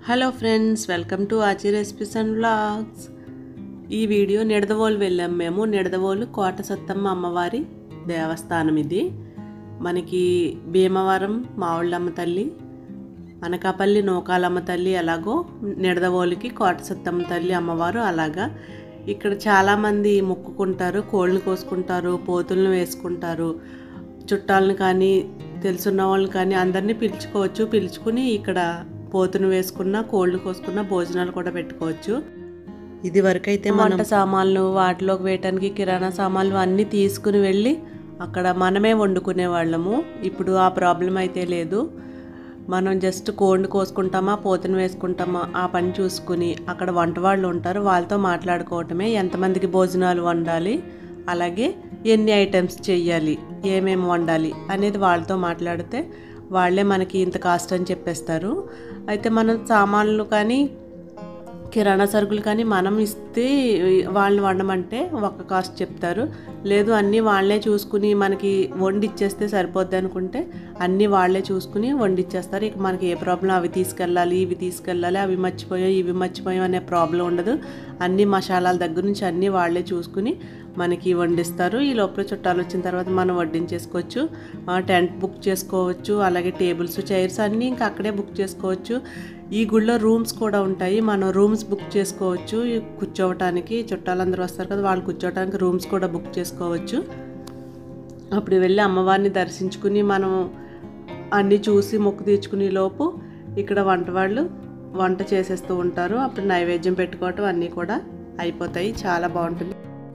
hello friends welcome to Aachi recipes and vlogs ఈ video Nidadavolu వెళ్ళాం మేము నిడదవోలు కోట సత్తమ్మ అమ్మవారి దేవస్థానం ఇది మనకి భీమవరం మావుళ్ళమ్మ తల్లి అనకాపల్లి నూకాలమ్మ తల్లి ఎలాగో నిడదవోలుకి కోట సత్తమ్మ తల్లి అమ్మవారు అలాగా ఇక్కడ చాలామంది మొక్కుకుంటారు కోళ్ళని కోసుకుంటారు పోతులను వేసుకుంటారు చుట్టాలను కానీ తెలుసున్న వాళ్ళని కానీ అందరినీ పిలుచుకోవచ్చు పిలుచుకుని ఇక్కడ పోతును వేసుకున్న కోళ్ళు కోసుకున్న భోజనాలు కూడా పెట్టుకోవచ్చు ఇది వరకు అయితే వంట సామాన్లు వాటిలోకి వేయటానికి కిరాణా సామాన్లు అన్నీ తీసుకుని వెళ్ళి అక్కడ మనమే వండుకునే వాళ్ళము ఇప్పుడు ఆ ప్రాబ్లం అయితే లేదు మనం జస్ట్ కోడిని కోసుకుంటామా పోతును వేసుకుంటామా ఆ పని చూసుకుని అక్కడ వంట వాళ్ళు ఉంటారు వాళ్ళతో మాట్లాడుకోవటమే ఎంతమందికి భోజనాలు వండాలి అలాగే ఎన్ని ఐటమ్స్ చెయ్యాలి ఏమేమి వండాలి అనేది వాళ్ళతో మాట్లాడితే వాళ్ళే మనకి ఇంత కాస్ట్ అని చెప్పేస్తారు అయితే మనం సామాన్లు కానీ కిరాణా సరుకులు కానీ మనం ఇస్తే వాళ్ళని వండమంటే ఒక కాస్ట్ చెప్తారు లేదు అన్నీ వాళ్ళే చూసుకుని మనకి వండిచ్చేస్తే సరిపోద్ది అనుకుంటే అన్నీ వాళ్ళే చూసుకుని వండిచ్చేస్తారు ఇక మనకి ఏ ప్రాబ్లం అవి తీసుకెళ్ళాలి ఇవి తీసుకెళ్ళాలి అవి మర్చిపోయాం ఇవి మర్చిపోయాం అనే ప్రాబ్లం ఉండదు అన్ని మసాలాల దగ్గర నుంచి అన్నీ వాళ్ళే చూసుకుని మనకి వండిస్తారు ఈ లోపల చుట్టాలు వచ్చిన తర్వాత మనం వడ్డించేసుకోవచ్చు టెంట్ బుక్ చేసుకోవచ్చు అలాగే టేబుల్స్ చైర్స్ అన్నీ ఇంకా అక్కడే బుక్ చేసుకోవచ్చు ఈ గుళ్ళో రూమ్స్ కూడా ఉంటాయి మనం రూమ్స్ బుక్ చేసుకోవచ్చు కూర్చోవటానికి చుట్టాలందరూ వస్తారు కదా వాళ్ళు కూర్చోవటానికి రూమ్స్ కూడా బుక్ చేసుకోవచ్చు అప్పుడు వెళ్ళి అమ్మవారిని దర్శించుకుని మనం అన్నీ చూసి మొక్కు తీర్చుకునే లోపు ఇక్కడ వంట వాళ్ళు వంట చేసేస్తూ ఉంటారు అప్పుడు నైవేద్యం పెట్టుకోవటం అన్నీ కూడా అయిపోతాయి చాలా బాగుంటుంది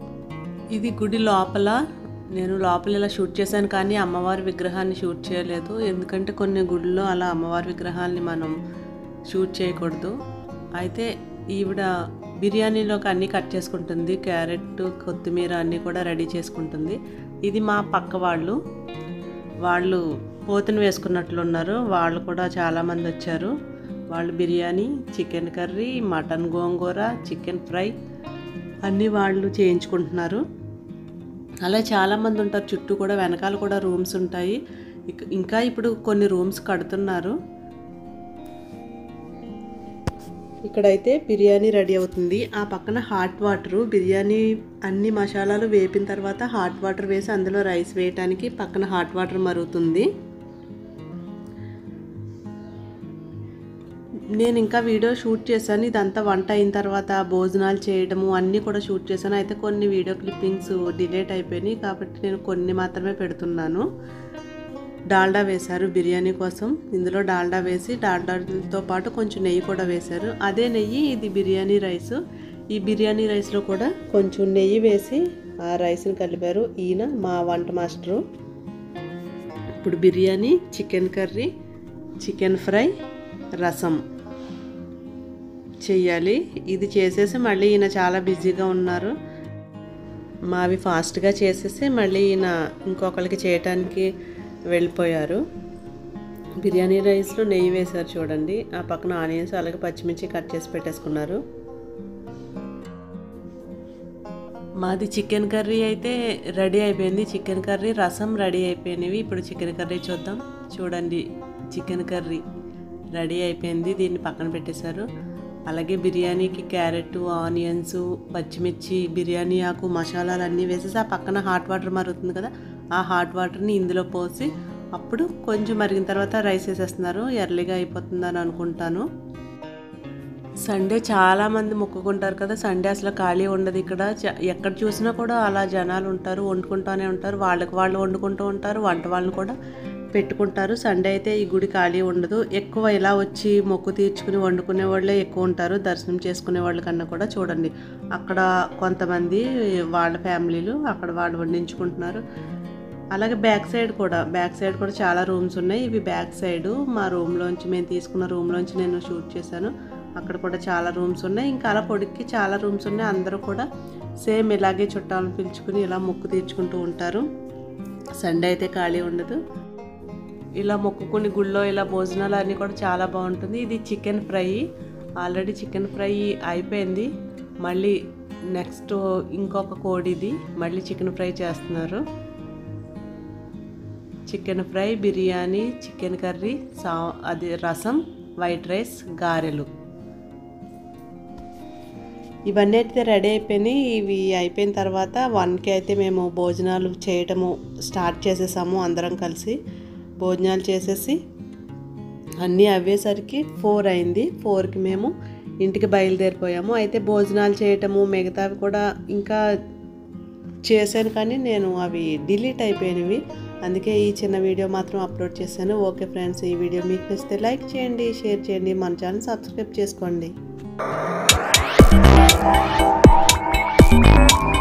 ఇది గుడి లోపల నేను లోపల ఇలా షూట్ చేశాను కానీ అమ్మవారి విగ్రహాన్ని షూట్ చేయలేదు ఎందుకంటే కొన్ని గుడిలో అలా అమ్మవారి విగ్రహాన్ని మనం షూట్ చేయకూడదు అయితే ఈవిడ బిర్యానీలోకి అన్నీ కట్ చేసుకుంటుంది క్యారెట్ కొత్తిమీర అన్నీ కూడా రెడీ చేసుకుంటుంది ఇది మా పక్క వాళ్ళు వాళ్ళు పోతును వేసుకున్నట్లున్నారు వాళ్ళు కూడా చాలామంది వచ్చారు వాళ్ళు బిర్యానీ చికెన్ కర్రీ మటన్ గోంగూర చికెన్ ఫ్రై అన్నీ వాళ్ళు చేయించుకుంటున్నారు అలా చాలామంది ఉంటారు చుట్టూ కూడా వెనకాల కూడా రూమ్స్ ఉంటాయి ఇంకా ఇప్పుడు కొన్ని రూమ్స్ కడుతున్నారు ఇక్కడైతే బిర్యానీ రెడీ అవుతుంది ఆ పక్కన హాట్ వాటరు బిర్యానీ అన్ని మసాలాలు వేపిన తర్వాత హాట్ వాటర్ వేసి అందులో రైస్ వేయటానికి పక్కన హాట్ వాటర్ మరుగుతుంది నేను ఇంకా వీడియో షూట్ చేశాను ఇదంతా వంట అయిన తర్వాత భోజనాలు చేయడము అన్నీ కూడా షూట్ చేశాను అయితే కొన్ని వీడియో క్లిప్పింగ్స్ డిలేట్ అయిపోయినాయి కాబట్టి నేను కొన్ని మాత్రమే పెడుతున్నాను డాల్డా వేశారు బిర్యానీ కోసం ఇందులో డాల్డా వేసి డాల్డాతో పాటు కొంచెం నెయ్యి కూడా వేశారు అదే నెయ్యి ఇది బిర్యానీ రైస్ ఈ బిర్యానీ రైస్లో కూడా కొంచెం నెయ్యి వేసి ఆ రైస్ని కలిపారు ఈయన మా వంట మాస్టరు ఇప్పుడు biryani chicken curry chicken fry రసం చెయ్యాలి ఇది చేసేసి మళ్ళీ ఈయన చాలా బిజీగా ఉన్నారు మావి ఫాస్ట్గా చేసేసి మళ్ళీ ఈయన ఇంకొకరికి చేయటానికి వెళ్ళిపోయారు బిర్యానీ రైస్లో నెయ్యి వేశారు చూడండి ఆ పక్కన ఆనియన్స్ అలాగే పచ్చిమిర్చి కట్ చేసి పెట్టేసుకున్నారు మాది చికెన్ కర్రీ అయితే రెడీ అయిపోయింది చికెన్ కర్రీ రసం రెడీ అయిపోయినవి ఇప్పుడు చికెన్ కర్రీ చూద్దాం చూడండి చికెన్ కర్రీ రెడీ అయిపోయింది దీన్ని పక్కన పెట్టేశారు అలాగే బిర్యానీకి క్యారెట్ ఆనియన్స్ పచ్చిమిర్చి బిర్యానీ ఆకు మసాలాలు అన్నీ వేసేసి ఆ పక్కన హాట్ వాటర్ మరుగుతుంది కదా ఆ హాట్ వాటర్ని ఇందులో పోసి అప్పుడు కొంచెం మరిగిన తర్వాత రైస్ వేసేస్తున్నారు ఎర్లీగా అయిపోతుందని అనుకుంటాను సండే చాలామంది మొక్కుకుంటారు కదా సండే అసలు ఖాళీ ఉండదు ఇక్కడ ఎక్కడ చూసినా కూడా అలా జనాలు ఉంటారు వండుకుంటూనే ఉంటారు వాళ్ళకి వాళ్ళు వండుకుంటూ ఉంటారు వంట వాళ్ళని కూడా పెట్టుకుంటారు సండే అయితే ఈ గుడి ఖాళీ ఉండదు ఎక్కువ ఇలా వచ్చి మొక్కు తీర్చుకుని వండుకునే వాళ్ళే ఎక్కువ ఉంటారు దర్శనం చేసుకునే వాళ్ళ కన్నా కూడా చూడండి అక్కడ కొంతమంది వాళ్ళ ఫ్యామిలీలు అక్కడ వాళ్ళు వండించుకుంటున్నారు అలాగే బ్యాక్ సైడ్ కూడా బ్యాక్ సైడ్ కూడా చాలా రూమ్స్ ఉన్నాయి ఇవి బ్యాక్ సైడ్ మా రూమ్లోంచి మేము తీసుకున్న రూమ్లోంచి నేను షూట్ చేశాను అక్కడ కూడా చాలా రూమ్స్ ఉన్నాయి ఇంకా అలా పొడికి చాలా రూమ్స్ ఉన్నాయి అందరూ కూడా సేమ్ ఇలాగే చుట్టాలను పిలుచుకుని ఇలా మొక్కు తీర్చుకుంటూ ఉంటారు సండే అయితే ఖాళీ ఉండదు ఇలా మొక్కుకుని గుళ్ళో ఇలా భోజనాలు అన్నీ కూడా చాలా బాగుంటుంది ఇది chicken fry already chicken fry అయిపోయింది మళ్ళీ నెక్స్ట్ ఇంకొక కోడిది మళ్ళీ చికెన్ ఫ్రై చేస్తున్నారు chicken fry biryani chicken curry సా అది రసం వైట్ రైస్ గారెలు ఇవన్నీ అయితే రెడీ అయిపోయినాయి ఇవి అయిపోయిన తర్వాత వన్కి అయితే మేము భోజనాలు చేయటము స్టార్ట్ చేసేసాము అందరం కలిసి భోజనాలు చేసేసి అన్నీ అవ్వేసరికి ఫోర్ అయింది ఫోర్కి మేము ఇంటికి బయలుదేరిపోయాము అయితే భోజనాలు చేయటము మిగతావి కూడా ఇంకా చేశాను కానీ నేను అవి డిలీట్ అయిపోయినవి అందుకే ఈ చిన్న వీడియో మాత్రం అప్లోడ్ చేశాను ఓకే ఫ్రెండ్స్ ఈ వీడియో మీకు నచ్చితే లైక్ చేయండి షేర్ చేయండి మన ఛానల్ సబ్స్క్రైబ్ చేసుకోండి